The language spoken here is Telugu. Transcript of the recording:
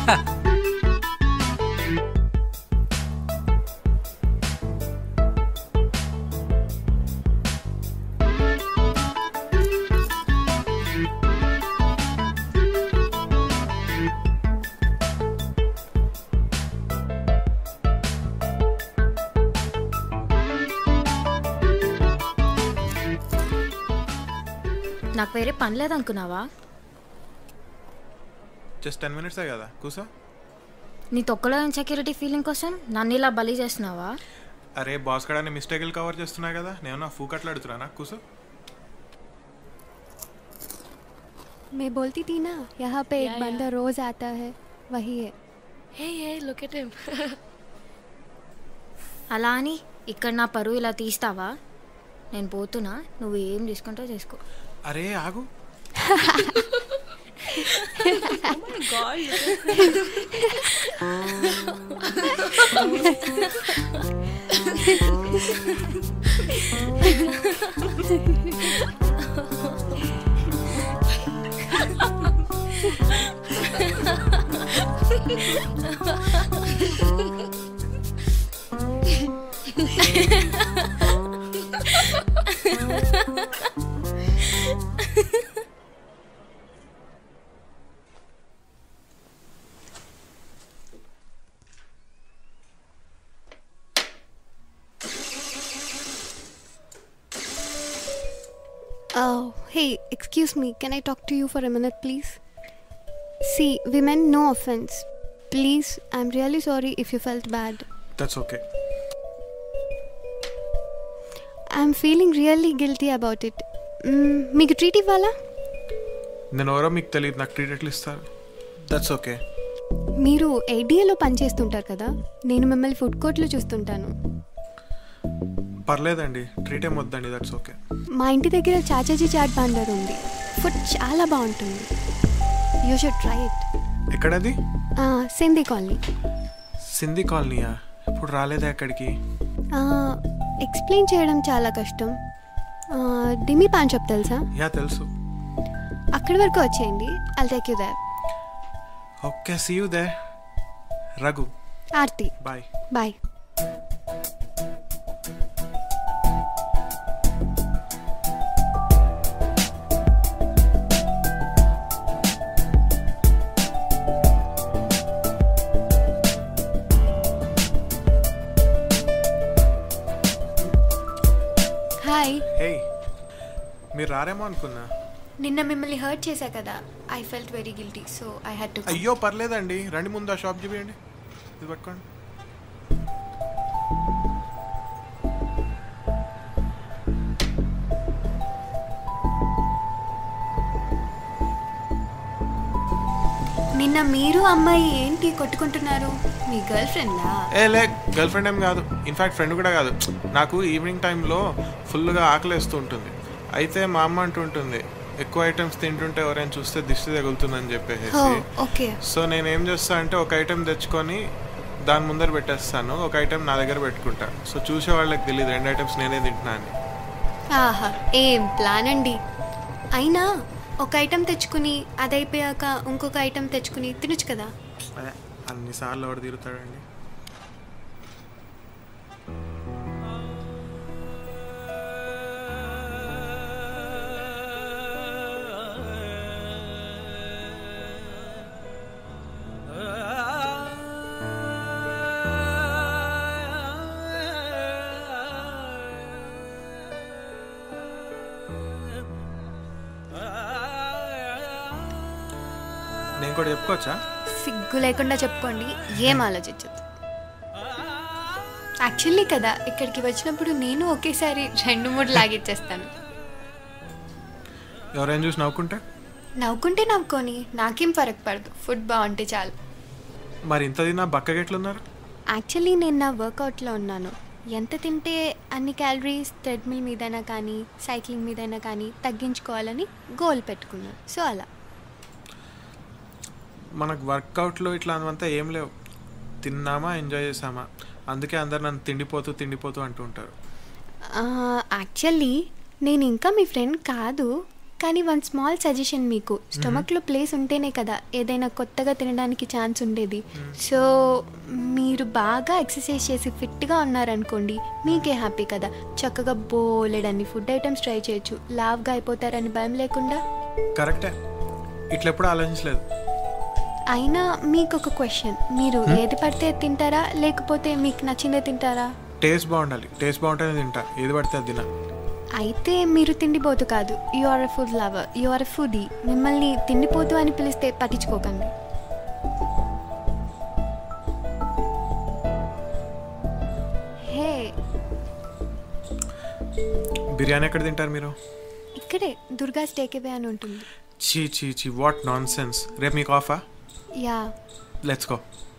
నాకు వేరే పని లేదనుకున్నావా జస్ట్ టెన్ మినిట్సే కదా కూసో నీ తొక్కలో ఇన్సెక్యూరిటీ ఫీలింగ్ కోసం నన్ను ఇలా బలి చేస్తున్నావా అరే బాస్ కడాన్ని మిస్టేక్లు కవర్ చేస్తున్నా కదా నేను నా ఫూకట్లు అడుగుతున్నా కూసో मैं बोलती थी ना यहाँ पे एक बंदा रोज आता है वही है Hey, hey, look at him. అలా అని ఇక్కడ నా పరువు ఇలా తీస్తావా నేను పోతున్నా నువ్వు ఏం తీసుకుంటావు చేసుకో అరే ఆగు Oh, hey, excuse me. Can I talk to you for a minute, please? See, we meant no offense. Please, I'm really sorry if you felt bad. That's okay I'm feeling really guilty about it. Mm, మీకు ట్రీట్ ఇవ్వాలా నేను ఎవరో మీకు తెలియదు నాకు ట్రీట్ ఎట్లా ఇస్తారు దట్స్ ఓకే మీరు ఏడిఏలో పనిచేస్తుంటారు కదా నేను మిమ్మల్ని ఫుడ్ కోర్ట్లో చూస్తుంటాను పర్లేదండి ట్రీట్ ఏం వద్దండి దట్స్ ఓకే మా ఇంటి దగ్గర చాచాజీ చాట్ బాండర్ ఉంది ఫుడ్ చాలా బాగుంటుంది యూ షుడ్ ట్రై ఇట్ ఎక్కడది సింధీ కాలనీ సింధీ కాలనీయా ఇప్పుడు రాలేదా ఎక్కడికి ఎక్స్ప్లెయిన్ చేయడం చాలా కష్టం ఆ, డిమి పాన్ షాప్ తెలుసా యా తెలుసు అక్కడి వరకు వచ్చేయండి I'll take you there okay see you there Raghu Aarti bye bye hi hey మీరు రారేమో అనుకున్నా నిన్న మిమ్మల్ని హర్ట్ చేశా కదా I felt very guilty so I had to అయ్యో పర్లేదండి రండి ముందు ఆ షాప్ చూపించండి ఇది పట్టుకోండి నిన్న మీరు అమ్మాయి ఏంటి కొట్టుకుంటున్నారు మీ గర్ల్ ఫ్రెండా ఏ లే గర్ల్ ఫ్రెండ్ ఏం కాదు ఇన్ఫాక్ట్ ఫ్రెండ్ కూడా కాదు నాకు ఈవినింగ్ టైంలో ఫుల్గా ఆకలేస్తూ ఉంటుంది అయితే మా అమ్మ అంటుంటుంది ఎక్కువ ఐటమ్స్ తింటుంటే ఎవరైనా చూస్తే దిష్టి తగులుతుందని చెప్పేసి ఓకే సో నేను ఏం చేస్తా అంటే ఒక ఐటెం తెచ్చుకొని దాని ముందర పెట్టేస్తాను ఒక ఐటెం నా దగ్గర పెట్టుకుంటా సో చూసే వాళ్ళకి తెలియదు రెండు ఐటమ్స్ నేనే తింటున్నా అని ఆహా ఏం ప్లాన్ అండి అయినా ఒక ఐటెం తెచ్చుకుని అది అయిపోయాక ఇంకొక ఐటెం తెచ్చుకుని తినొచ్చు కదా అదే అన్నిసార్లు ఎవడు తిరుగుతాడండి నేను కూడా చెప్పుకోవచ్చా సిగ్గు లేకుండా చెప్పుకోండి ఏం ఆలోచించదు యాక్చువల్లీ కదా ఇక్కడికి వచ్చినప్పుడు నేను ఒకేసారి రెండు మూడు లాగిచ్చేస్తాను ఎవరైనా చూసి నవ్వుకుంటే నవ్వుకుంటే నవ్వుకొని నాకేం ఫరక్ పడదు ఫుడ్ బాగుంటే చాలు మరి ఇంత తిన్నా బక్కగెట్లున్నారు యాక్చువల్లీ నేను నా వర్కౌట్లో ఉన్నాను ఎంత తింటే అన్ని క్యాలరీస్ థ్రెడ్మిల్ మీదైనా కానీ సైక్లింగ్ మీదైనా కానీ తగ్గించుకోవాలని గోల్ పెట్టుకున్నాను సో అలా మనకు వర్కౌట్లో ఇట్లా అంతా ఏం లేవు తిన్నామా ఎంజాయ్ చేసామా అందుకే అందరు నన్ను తిండిపోతూ తిండిపోతూ అంటూ ఉంటారు యాక్చువల్లీ నేను ఇంకా మీ ఫ్రెండ్ కాదు కానీ వన్ స్మాల్ సజెషన్ మీకు స్టమక్లో ప్లేస్ ఉంటేనే కదా ఏదైనా కొత్తగా తినడానికి ఛాన్స్ ఉండేది సో మీరు బాగా ఎక్సర్సైజ్ చేసి ఫిట్గా ఉన్నారనుకోండి మీకే హ్యాపీ కదా చక్కగా బోలెడన్ని ఫుడ్ ఐటమ్స్ ట్రై చేయొచ్చు లావ్గా అయిపోతారని భయం లేకుండా కరెక్టే ఇట్లా ఎప్పుడు ఆలోచించలేదు అయినా మీకు ఒక క్వశ్చన్ మీరు ఏది పడితే అది తింటారా లేకపోతే మీకు నచ్చిందే తింటారా టేస్ట్ బాగుండాలి టేస్ట్ బాగుంటేనే తింటా ఏది పడితే అది తినా అయితే మీరు తిండిపోతు కాదు you are a food lover you are a foodie మిమ్మల్ని తిండిపోతు అని పిలిస్తే పట్టించుకోకండి హే బిర్యానీ ఎక్కడ తింటారు మీరు ఇక్కడే దుర్గా స్టేకేవే అని ఉంటుంది చీ చీ చీ వాట్ నాన్ సెన్స్ రేపు మీకు ఆఫా యా లెట్స్ గో